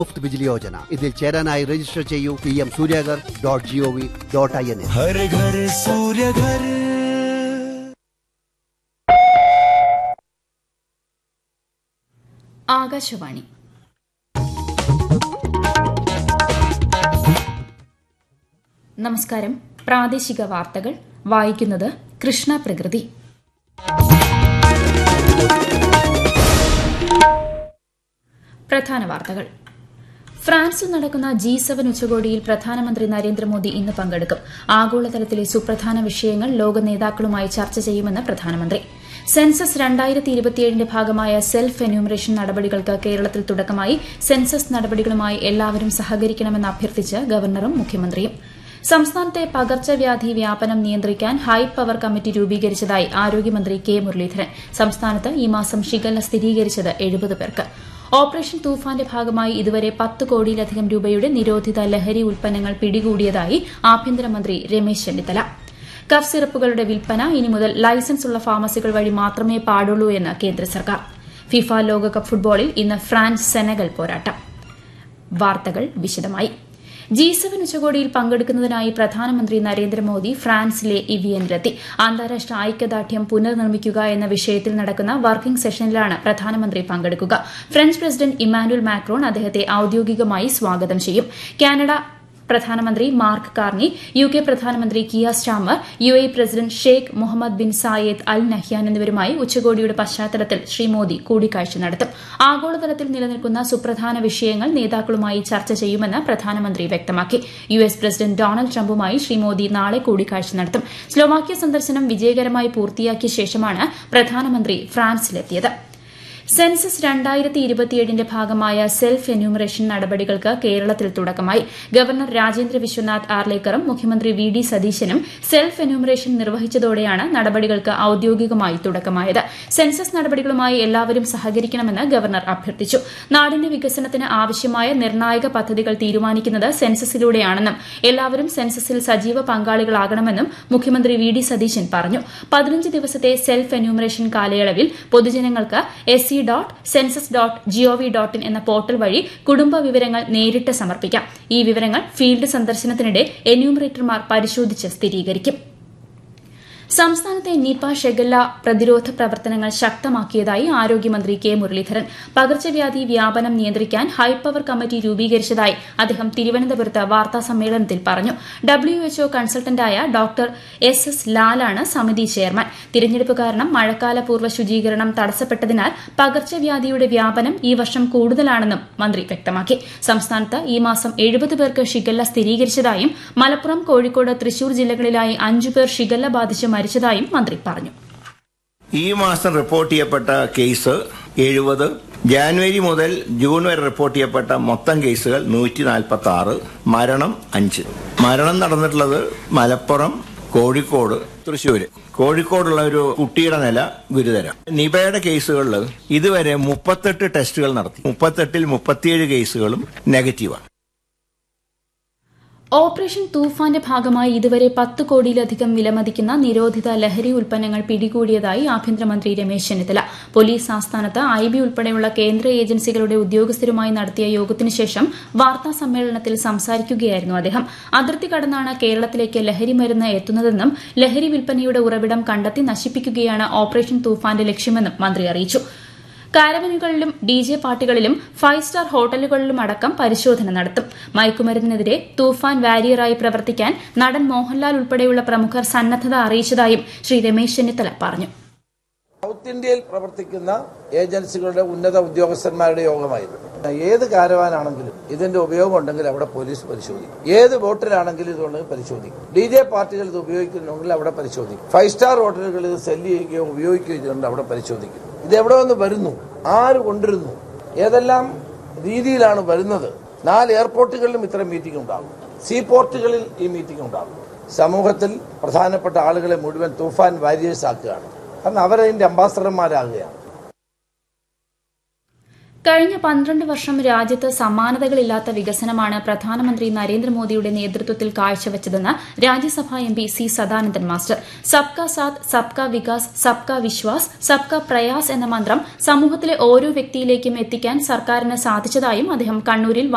മുഫ്ത് ബിജിലി യോജന ഇതിൽ ചേരാനായി രജിസ്റ്റർ ചെയ്യൂ P M Suryaghar dot G O V dot I N हर घर सूर्य घर ആകാശവാണി നമസ്കാരം പ്രാദേശിക വാർത്തകൾ വായിക്കുന്നത് കൃഷ്ണ പ്രകൃതി പ്രധാന വാർത്തകൾ ഫ്രാൻസിൽ നടക്കുന്ന ജി സെവൻ ഉച്ചകോടിയിൽ പ്രധാനമന്ത്രി നരേന്ദ്രമോദി ഇന്ന് പങ്കെടുക്കും ആഗോളതലത്തിലെ സുപ്രധാന വിഷയങ്ങൾ ലോക നേതാക്കളുമായി ചർച്ച ചെയ്യുമെന്ന് പ്രധാനമന്ത്രി സെൻസസ് രണ്ടായിരത്തി ഇരുപത്തിയേഴിന്റെ ഭാഗമായ സെൽഫ് എന്യൂമറേഷൻ നടപടികൾക്ക് കേരളത്തിൽ തുടക്കമായി സെൻസസ് നടപടികളുമായി എല്ലാവരും സഹകരിക്കണമെന്ന് അഭ്യർത്ഥിച്ച് ഗവർണറും മുഖ്യമന്ത്രിയും സംസ്ഥാനത്തെ പകർച്ചവ്യാധി വ്യാപനം നിയന്ത്രിക്കാൻ ഹൈ പവർ കമ്മിറ്റി രൂപീകരിച്ചതായി ആരോഗ്യമന്ത്രി കെ മുരളീധരൻ സംസ്ഥാനത്ത് ഈ മാസം ഷിഗല്ല സ്ഥിരീകരിച്ചത് എഴുപത് പേർക്ക് ഓപ്പറേഷൻ തൂഫാന്റെ ഭാഗമായി ഇതുവരെ പത്ത് കോടിയിലധികം രൂപയുടെ നിരോധിത ലഹരി ഉൽപ്പന്നങ്ങൾ പിടികൂടിയതായി ആഭ്യന്തരമന്ത്രി രമേശ് ചെന്നിത്തല കഫ് സിറപ്പുകളുടെ വിൽപ്പന ഇനി മുതൽ ലൈസൻസ് ഉള്ള ഫാർമസികൾ വഴി മാത്രമേ പാടുള്ളൂ എന്ന് കേന്ദ്ര സർക്കാർ ഫിഫ ലോകകപ്പ് ഫുട്ബോളിൽ ഇന്ന് ഫ്രാൻസ് സെനഗൽ പോരാട്ടം വാർത്തകൾ വിശദമായി ജി സെവൻ ഉച്ചകോടിയിൽ പങ്കെടുക്കുന്നതിനായി പ്രധാനമന്ത്രി നരേന്ദ്രമോദി ഫ്രാൻസിലെ ഇവിയനിലെത്തി അന്താരാഷ്ട്ര ഐക്യദാർഢ്യം പുനർനിർമ്മിക്കുക എന്ന വിഷയത്തിൽ നടക്കുന്ന വർക്കിംഗ് സെഷനിലാണ് പ്രധാനമന്ത്രി പങ്കെടുക്കുക ഫ്രഞ്ച് പ്രസിഡന്റ് ഇമ്മാനുവൽ മാക്രോൺ അദ്ദേഹത്തെ ഔദ്യോഗികമായി സ്വാഗതം ചെയ്യും കാനഡ പ്രധാനമന്ത്രി മാർക്ക് കാർണി യു കെ പ്രധാനമന്ത്രി Keir Starmer U A president Sheikh Mohamed bin Zayed Al Nahyan എന്നിവരുമായി ഉച്ചകോടിയുടെ പശ്ചാത്തലത്തിൽ ശ്രീ മോദി കൂടിക്കാഴ്ച നടത്തും ആഗോളതലത്തിൽ നിലനിൽക്കുന്ന സുപ്രധാന വിഷയങ്ങൾ നേതാക്കളുമായി ചർച്ച ചെയ്യുമെന്ന് പ്രധാനമന്ത്രി വ്യക്തമാക്കി യു എസ് പ്രസിഡന്റ് ഡൊണാൾഡ് ട്രംപുമായി ശ്രീ മോദി നാളെ കൂടിക്കാഴ്ച നടത്തും സ്ലോവാക്യ സന്ദർശനം വിജയകരമായി പൂർത്തിയാക്കിയ ശേഷമാണ് പ്രധാനമന്ത്രി ഫ്രാൻസിലെത്തിയത് സെൻസസ് രണ്ടായിരത്തി ഇരുപത്തിയേഴിന്റെ ഭാഗമായ സെൽഫ് എന്യൂമറേഷൻ നടപടികൾക്ക് കേരളത്തിൽ തുടക്കമായി ഗവർണർ രാജേന്ദ്ര വിശ്വനാഥ് ആർലേക്കറും മുഖ്യമന്ത്രി വി ഡി സതീശനും സെൽഫ് എന്യൂമറേഷൻ നിർവഹിച്ചതോടെയാണ് നടപടികൾക്ക് ഔദ്യോഗികമായി തുടക്കമായത് സെൻസസ് നടപടികളുമായി എല്ലാവരും സഹകരിക്കണമെന്ന് ഗവർണർ അഭ്യർത്ഥിച്ചു നാടിന്റെ വികസനത്തിന് ആവശ്യമായ നിർണായക പദ്ധതികൾ തീരുമാനിക്കുന്നത് സെൻസസിലൂടെയാണെന്നും എല്ലാവരും സെൻസസിൽ സജീവ പങ്കാളികളാകണമെന്നും മുഖ്യമന്ത്രി വി ഡി സതീശൻ പറഞ്ഞു പതിനഞ്ച് ദിവസത്തെ സെൽഫ് എന്യൂമറേഷൻ കാലയളവിൽ പൊതുജനങ്ങൾക്ക് S C dot census dot GOV dot IN എന്ന പോർട്ടൽ വഴി കുടുംബ വിവരങ്ങൾ നേരിട്ട് സമർപ്പിക്കാം ഈ വിവരങ്ങൾ ഫീൽഡ് സന്ദർശനത്തിനിടെ എന്യൂമറേറ്റർമാർ പരിശോധിച്ച് സ്ഥിരീകരിക്കും സംസ്ഥാനത്തെ നിപ ഷെഗല്ല പ്രതിരോധ പ്രവർത്തനങ്ങൾ ശക്തമാക്കിയതായി ആരോഗ്യമന്ത്രി കെ മുരളീധരൻ പകർച്ചവ്യാധി വ്യാപനം നിയന്ത്രിക്കാൻ ഹൈപ്പവർ കമ്മിറ്റി രൂപീകരിച്ചതായി അദ്ദേഹം തിരുവനന്തപുരത്ത് വാർത്താ സമ്മേളനത്തിൽ പറഞ്ഞു ഡബ്ല്യുഎച്ച്ഒ കൺസൾട്ടന്റായ ഡോക്ടർ എസ് എസ് ലാലാണ് സമിതി ചെയർമാൻ തിരഞ്ഞെടുപ്പ് കാരണം മഴക്കാലപൂർവ്വ ശുചീകരണം തടസ്സപ്പെട്ടതിനാൽ പകർച്ചവ്യാധിയുടെ വ്യാപനം ഈ വർഷം കൂടുതലാണെന്നും മന്ത്രി വ്യക്തമാക്കി സംസ്ഥാനത്ത് ഈ മാസം എഴുപത് പേർക്ക് ഷിഗല്ല സ്ഥിരീകരിച്ചതായും മലപ്പുറം കോഴിക്കോട് തൃശൂർ ജില്ലകളിലായി അഞ്ചു പേർ ഷിഗല്ല ബാധിച്ച് മരിച്ചതായും മന്ത്രി പറഞ്ഞു ഈ മാസം റിപ്പോർട്ട് ചെയ്യപ്പെട്ട കേസ് എഴുപത് ജാനുവരി മുതൽ ജൂൺ വരെ റിപ്പോർട്ട് ചെയ്യപ്പെട്ട മൊത്തം കേസുകൾ നൂറ്റി നാൽപ്പത്തി ആറ് മരണം അഞ്ച് മരണം നടന്നിട്ടുള്ളത് മലപ്പുറം കോഴിക്കോട് തൃശ്ശൂര് കോഴിക്കോടുള്ള ഒരു കുട്ടിയുടെ നില ഗുരുതരം നിപയുടെ കേസുകളിൽ ഇതുവരെ മുപ്പത്തെട്ട് ടെസ്റ്റുകൾ നടത്തി മുപ്പത്തെട്ടിൽ മുപ്പത്തിയേഴ് കേസുകളും നെഗറ്റീവാണ് ഓപ്പറേഷൻ തൂഫാന്റെ ഭാഗമായി ഇതുവരെ പത്ത് കോടിയിലധികം വിലമതിക്കുന്ന നിരോധിത ലഹരി ഉൽപ്പന്നങ്ങൾ പിടികൂടിയതായി ആഭ്യന്തരമന്ത്രി രമേശ് ചെന്നിത്തല പോലീസ് ആസ്ഥാനത്ത് ഐ ബി ഉൾപ്പെടെയുള്ള കേന്ദ്ര ഏജൻസികളുടെ ഉദ്യോഗസ്ഥരുമായി നടത്തിയ യോഗത്തിനു ശേഷം വാർത്താ സമ്മേളനത്തിൽ സംസാരിക്കുകയായിരുന്നു അദ്ദേഹം അതിർത്തി കടന്നാണ് കേരളത്തിലേക്ക് ലഹരി മരുന്ന് എത്തുന്നതെന്നും ലഹരി വിൽപ്പനയുടെ ഉറവിടം കണ്ടെത്തി നശിപ്പിക്കുകയാണ് ഓപ്പറേഷൻ തൂഫാന്റെ ലക്ഷ്യമെന്നും മന്ത്രി അറിയിച്ചു കാരവനുകളിലും ഡി ജെ പാർട്ടികളിലും ഫൈവ് സ്റ്റാർ ഹോട്ടലുകളിലും അടക്കം പരിശോധന നടത്തും മയക്കുമരുന്നിനെതിരെ തൂഫാൻ വാരിയറായി പ്രവർത്തിക്കാൻ നടൻ മോഹൻലാൽ ഉൾപ്പെടെയുള്ള പ്രമുഖർ സന്നദ്ധത അറിയിച്ചതായും ശ്രീ രമേശ് ചെന്നിത്തല പറഞ്ഞു സൗത്ത് ഇന്ത്യയിൽ പ്രവർത്തിക്കുന്ന ഏജൻസികളുടെ ഉന്നത ഉദ്യോഗസ്ഥന്മാരുടെ യോഗമായിരുന്നു ഏത് കാരവാനാണെങ്കിലും ഇതിന്റെ ഉപയോഗം ഉണ്ടെങ്കിൽ അവിടെ പോലീസ് പരിശോധിക്കും ഏത് ബോട്ടിലാണെങ്കിലും ഇതുണ്ടെങ്കിൽ പരിശോധിക്കും ഡി ജെ പാർട്ടികൾ ഇത് ഉപയോഗിക്കുന്നുണ്ടെങ്കിൽ അവിടെ പരിശോധിക്കും ഫൈവ് സ്റ്റാർ ഹോട്ടലുകൾ ഇത് സെല്ല് ചെയ്യുകയോ ഉപയോഗിക്കുകയോ ചെയ്തുകൊണ്ട് അവിടെ പരിശോധിക്കും ഇത് എവിടെ നിന്ന് വരുന്നു ആര് കൊണ്ടിരുന്നു ഏതെല്ലാം രീതിയിലാണ് വരുന്നത് നാല് എയർപോർട്ടുകളിലും ഇത്തരം മീറ്റിംഗ് ഉണ്ടാകും സീ പോർട്ടുകളിൽ ഈ മീറ്റിംഗ് ഉണ്ടാകും സമൂഹത്തിൽ പ്രധാനപ്പെട്ട ആളുകളെ മുഴുവൻ തൂഫാൻ വാരിയേഴ്സ് ആക്കുകയാണ് കാരണം അവരതിന്റെ അംബാസഡർമാരാകുകയാണ് കഴിഞ്ഞ പന്ത്രണ്ട് വർഷം രാജ്യത്ത് സമാനതകളില്ലാത്ത വികസനമാണ് പ്രധാനമന്ത്രി നരേന്ദ്രമോദിയുടെ നേതൃത്വത്തിൽ കാഴ്ചവച്ചതെന്ന് Rajya Sabha M P C Sadanandan master സബ്കാ സാത്ത് സബ്കാ വികാസ് സബ്കാ വിശ്വാസ് സബ്കാ പ്രയാസ് എന്ന മന്ത്രം സമൂഹത്തിലെ ഓരോ വ്യക്തിയിലേക്കും എത്തിക്കാൻ സർക്കാരിന് സാധിച്ചതായും അദ്ദേഹം കണ്ണൂരിൽ